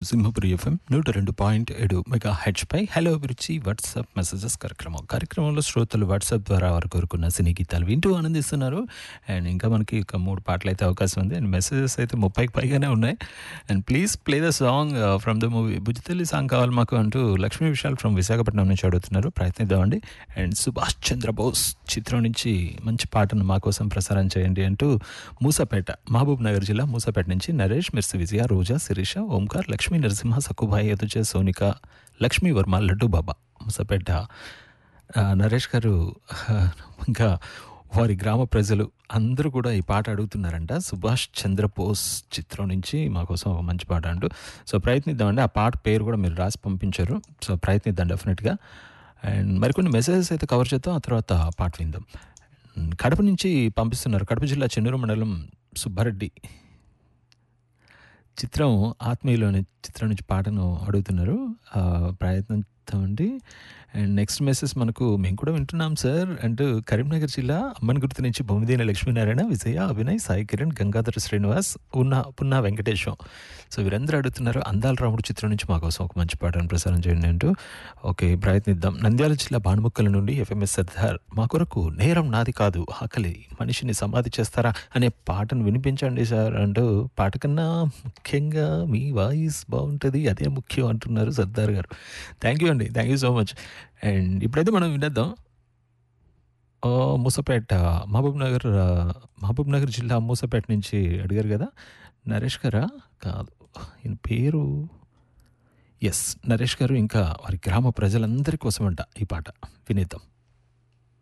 Simhapuri FM నూట రెండు point ఏడు మెగా హెచ్ పై హలో అభిరుచి వాట్సాప్ మెసేజెస్ కార్యక్రమం కార్యక్రమంలో శ్రోతలు వాట్సాప్ ద్వారా వారు కోరుకున్న సినీ గీతాలు వింటూ ఆనందిస్తున్నారు అండ్ ఇంకా మనకి ఒక మూడు పాటలు అయితే అవకాశం ఉంది అండ్ మెసేజెస్ అయితే ముప్పైకి పైగానే ఉన్నాయి and please play the song from the movie Bujjitalli song కావాలి మాకు అంటూ లక్ష్మీ విశాల్ ఫ్రమ్ విశాఖపట్నం నుంచి అడుగుతున్నారు ప్రయత్నిద్దామండి అండ్ సుభాష్ చంద్రబోస్ చిత్రం నుంచి మంచి పాటను మా కోసం ప్రసారం చేయండి అంటూ మూసాపేట మహబూబ్ నగర్ జిల్లా మూసాపేట నుంచి నరేష్ మిర్సి విజయ రోజా శిరీష ఓంకార్ లక్ష్మీ నరసింహ సక్కుబాయి ఎదుచే సోనిక లక్ష్మీ వర్మ లడ్డు బాబా మూసాపేట ఆ, నరేష్ గారు ఆ, ఇంకా వారి గ్రామ ప్రజలు అందరూ కూడా ఈ పాట అడుగుతున్నారంట సుభాష్ చంద్రబోస్ చిత్రం నుంచి మా కోసం ఒక మంచి పాట అంటూ సో ప్రయత్నిద్దామండి ఆ పాట పేరు కూడా మీరు రాసి పంపించారు సో ప్రయత్నిద్దాం డెఫినెట్గా అండ్ మరికొన్ని మెసేజెస్ అయితే కవర్ చేద్దాం ఆ తర్వాత పాట విందాం కడప నుంచి పంపిస్తున్నారు కడప జిల్లా చెన్నూరు మండలం సుబ్బారెడ్డి చిత్రం ఆత్మీయులోని చిత్రం నుంచి పాటను అడుగుతున్నారు ఆ, ప్రయత్నిద్దామండి అండ్ నెక్స్ట్ మెసేజ్ మనకు మేము కూడా వింటున్నాం సార్ అంటూ కరీంనగర్ జిల్లా అమ్మన్ గుర్తు నుంచి బొమ్మిదేని లక్ష్మీనారాయణ విజయ అభినయ్ సాయి కిరణ్ గంగాధర శ్రీనివాస్ ఉన్న పున్నా వెంకటేశం సో వీరందరూ అడుగుతున్నారు అందాల రాముడు చిత్రం నుంచి మా కోసం ఒక మంచి పాటను ప్రసారం చేయండి అంటూ ఓకే ప్రయత్నిద్దాం నంద్యాల జిల్లా బాణముక్కల నుండి ఎఫ్ఎంఎస్ సర్దార్ మా కొరకు నేరం నాది కాదు ఆకలి మనిషిని సమాధి చేస్తారా అనే పాటను వినిపించండి సార్ అంటూ పాట కన్నా ముఖ్యంగా మీ వాయిస్ బాగుంటుంది అదే ముఖ్యం అంటున్నారు సర్దార్ గారు థ్యాంక్ యూ అండి thank you so much and ఇప్పుడైతే మనం వినేద్దాం ఆ, మూసపేట మహబూబ్ నగర్ ఆ, మహబూబ్ నగర్ జిల్లా మూసపేట నుంచి అడిగారు కదా నరేష్ గారా కాదు ఈయన పేరు ఎస్ నరేష్ గారు ఇంకా వారి గ్రామ ప్రజలందరి కోసం అంట ఈ పాట వినేద్దాం